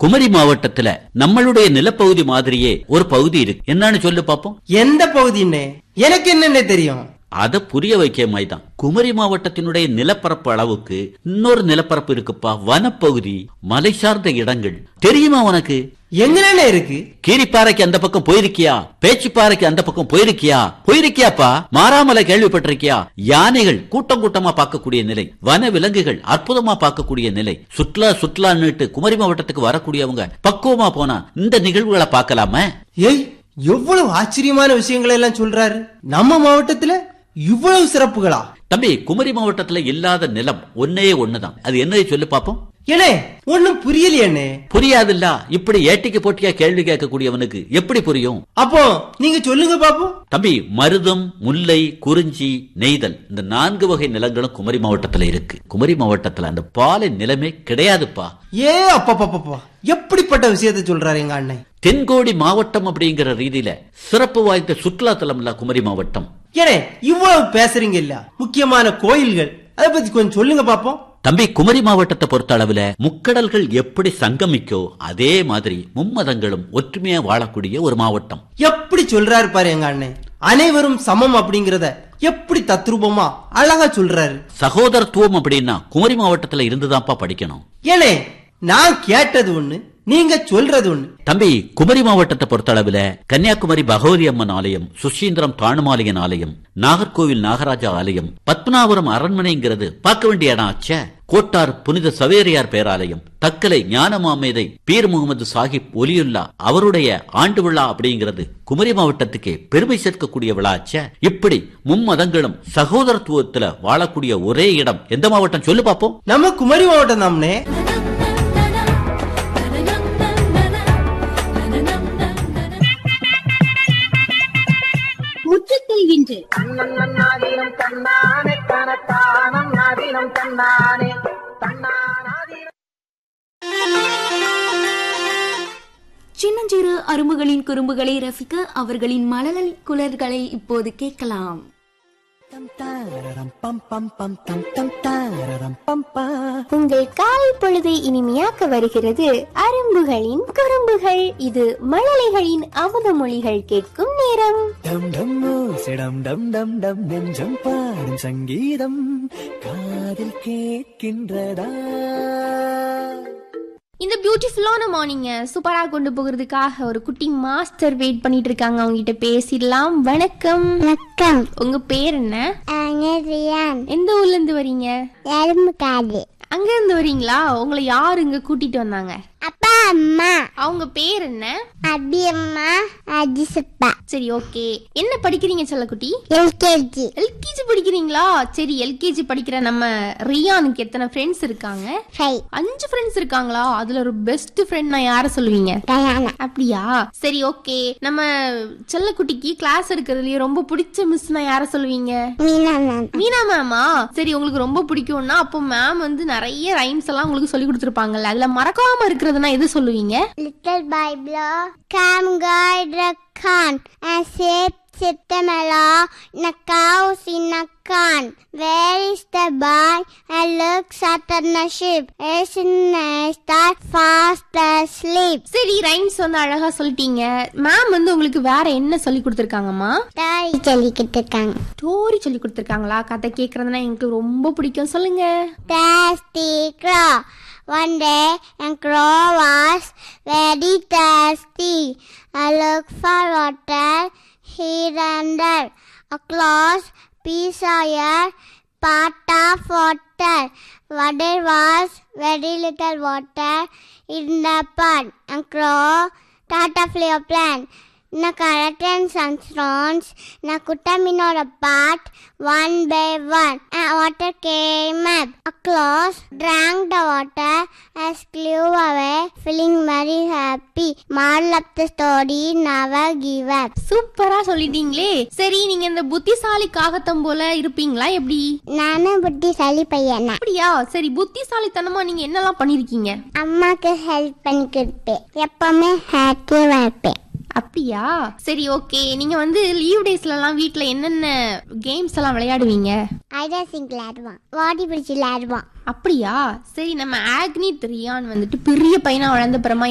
குமரி மாவட்டத்துல நம்மளுடைய நிலப்பகுதி மாதிரியே ஒரு பகுதி இருக்கு என்னன்னு சொல்லு பாப்போம் எந்த பகுதின்னே எனக்கு என்னென்ன தெரியும் அத புரிய வைக்க தான் குமரி மாவட்டத்தினுடைய நிலப்பரப்பு அளவுக்கு இன்னொரு நிலப்பரப்பு இருக்குப்பா வனப்பகுதி மலை சார்ந்த இடங்கள் தெரியுமா உனக்கு எங்கனே இருக்கு கீரிப்பாறைக்கு அந்த பக்கம் போயிருக்கியா பேச்சுப்பாறைக்கு அந்த பக்கம் போயிருக்கியா போயிருக்கியாப்பா மாறாமலை கேள்விப்பட்டிருக்கியா யானைகள் கூட்டம் கூட்டமா பார்க்கக்கூடிய நிலை வன விலங்குகள் அற்புதமா பார்க்கக்கூடிய நிலை சுற்றுலா சுற்றுலான்னுட்டு குமரி மாவட்டத்துக்கு வரக்கூடியவங்க பக்குவமா போனா இந்த நிகழ்வுகளை பார்க்கலாமே ஏய் எவ்வளவு ஆச்சரியமான விஷயங்களை எல்லாம் சொல்றாரு நம்ம மாவட்டத்துல இவ்வளவு சிறப்புகளா தம்பி குமரி மாவட்டத்துல இல்லாத நிலம் ஒன்னே ஒண்ணுதான் அது என்னது சொல்லு பாப்போம் ஏனே ஒண்ணும் புரியலையண்ணே புரியாதுல்ல இப்படி ஏட்டிக்கு போட்டியா கேள்வி கேட்கக்கூடியவனுக்கு எப்படி புரியும் அப்போ நீங்க சொல்லுங்க பாப்போம் தம்பி மருதம் முல்லை குறிஞ்சி நெய்தல் இந்த நான்கு வகை நிலங்களும் குமரி மாவட்டத்துல இருக்கு குமரி மாவட்டத்துல அந்த பாலை நிலமே கிடையாதுப்பா ஏ அப்பப்பப்பப்பா எப்படிப்பட்ட விஷயத்தை சொல்றாரு எங்க அண்ணன் தென்கோடி மாவட்டம் அப்படிங்கிற ரீதியில சிறப்பு வாய்ந்த சுற்றுலா தலம் இல்ல குமரி மாவட்டம் ஏனே இவ்வளவு பேசுறீங்க இல்ல முக்கியமான கோயில்கள் அதை பத்தி கொஞ்சம் சொல்லுங்க பாப்போம் தம்பி குமரி மாவட்டத்தை பொறுத்த அளவுல முக்கடல்கள் எப்படி சங்கமிக்கோ அதே மாதிரி மும்மதங்களும் ஒற்றுமையா வாழக்கூடிய ஒரு மாவட்டம் எப்படி சொல்றாரு பாரு எங்க அண்ணன் அனைவரும் சமம் அப்படிங்கறத எப்படி தத்ரூபமா அழகா சொல்றாரு சகோதரத்துவம் அப்படின்னா குமரி மாவட்டத்துல இருந்துதான்ப்பா படிக்கணும் ஏனே நான் கேட்டது ஒண்ணு நீங்க சொல்றது ஒண்ணு தம்பி குமரி மாவட்டத்தை பொறுத்தளவுல கன்னியாகுமரி பகவதி அம்மன் ஆலயம் சுசீந்திரம் தானுமாலியன் ஆலயம் நாகர்கோவில் நாகராஜா ஆலயம் பத்மநாபுரம் அரண்மனைங்கிறது பார்க்க வேண்டிய இடம் ஆச்சே கோட்டார் புனித சவேரியார் பேராலயம் தக்கலை ஞானமாமேதை பீர் முகமது சாஹிப் ஒலியுல்லா அவருடைய ஆண்டு விழா அப்படிங்கிறது குமரி மாவட்டத்துக்கு பெருமை சேர்க்கக்கூடிய விழா ஆச்சே இப்படி மும்மதங்களும் சகோதரத்துவத்துல வாழக்கூடிய ஒரே இடம் எந்த மாவட்டம் சொல்லு பாப்போம் நம்ம குமரி மாவட்டம் தாம்னே முற்றத்தில் இன்று நாதீனம் தன்னானே தனத்தானம் நாதீனம் தன்னானே தன்னானாதீனம் சின்னஞ்சிறு அரும்புகளின் குறும்புகளை ரசிக்க அவர்களின் மழலை குளர்களை இப்போது கேட்கலாம் உங்கள் காலை பொழுதை இனிமையாக்க வருகிறது அரும்புகளின் குறும்புகள் இது மழலைகளின் அமுத மொழிகள் கேட்கும் நேரம் டம் டம் சிடம் டம் டம் டம் நெஞ்சம் பாடும் சங்கீதம் காதில் கேட்கின்றதா இந்த பியூட்டிஃபுல்லான மார்னிங்க சூப்பரா கொண்டு போகிறதுக்காக ஒரு குட்டி மாஸ்டர் வெயிட் பண்ணிட்டு இருக்காங்க அவங்க கிட்ட பேசிடலாம் வணக்கம் வணக்கம் உங்க பேர் என்ன அனரியான் எந்த ஊர்ல இருந்து வரீங்க எறும்பு காடு அங்க இருந்து வரீங்களா உங்களை யாரு இங்க கூட்டிட்டு வந்தாங்க அப்பா அம்மா அவங்க பேர் என்ன அபி அம்மா அஜிசப்பா சரி ஓகே என்ன படிக்கிறீங்க செல்லக்குட்டி எல்கேஜி எல்கேஜி படிக்கிறீங்களா சரி எல்கேஜி படிக்கிற நம்ம ரியானுக்கு எத்தனை ஃப்ரெண்ட்ஸ் இருக்காங்க ஃபைவ் அஞ்சு ஃப்ரெண்ட்ஸ் இருக்காங்களா அதுல ஒரு பெஸ்ட் ஃப்ரெண்ட் நான் யார சொல்லுவீங்க டயானா அப்படியா சரி ஓகே நம்ம செல்லக்குட்டிக்கு கிளாஸ் எடுக்கிறதுலயே ரொம்ப பிடிச்ச மிஸ் நான் யார சொல்லுவீங்க மீனா மேம் மீனா மேமா சரி உங்களுக்கு ரொம்ப பிடிக்கும்னா அப்போ மேம் வந்து நிறைய ரைம்ஸ் எல்லாம் உங்களுக்கு சொல்லி கொடுத்துருப்பாங்கல்ல அதுல மறக்காம இருக்கிறதுனா எது சொல்லுவீங்க லிட்டில் பைபிளோ காம் காய்ட் கான் and shape Sitamala in a cows in a can. Where is the boy? And looks at the ship. Is in a start fast asleep. சரி ரைம்ஸ் வந்து அழகா சொல்லிட்டீங்க மேம் வந்து உங்களுக்கு வேற என்ன சொல்லி கொடுத்துருக்காங்கம்மா தாய் சொல்லிக்கிட்டு இருக்காங்க ஸ்டோரி சொல்லி கொடுத்துருக்காங்களா கதை கேட்கறதுனா எனக்கு ரொம்ப பிடிக்கும் சொல்லுங்க Thirsty crow. One day, a crow was very thirsty. I looked for water. He ran there. A close piece of air, part of water. But there was very little water in the pot. A crow thought of a plan. Na carrots and stones, na kutamino part, one by one, and water came up. A close drank the water as flew away, feeling very happy. Moral of the story, never give up. சூப்பரா சொல்லிட்டீங்களே சரி நீங்க இந்த புத்திசாலி காகத்தம் போல இருப்பீங்களா எப்படி நானும் புத்திசாலி பையனா அப்படியா சரி புத்திசாலித்தனமா நீங்க என்னெல்லாம் பண்ணிருக்கீங்க அம்மாக்கு ஹெல்ப் பண்ணி கொடுப்பேன் எப்பவுமே ஹாப்பியா இருப்பேன் அப்படியா சரி ஓகே நீங்க வந்து லீவ் டேஸ்ல எல்லாம் வீட்ல என்னென்ன கேம்ஸ் எல்லாம் விளையாடுவீங்க ஐடா சிங் விளையாடுவான் வாடி பிடிச்சி விளையாடுவான் அப்படியா சரி நம்ம ஆக்னி ரியான் வந்துட்டு பெரிய பையனா வளர்ந்த பிறமா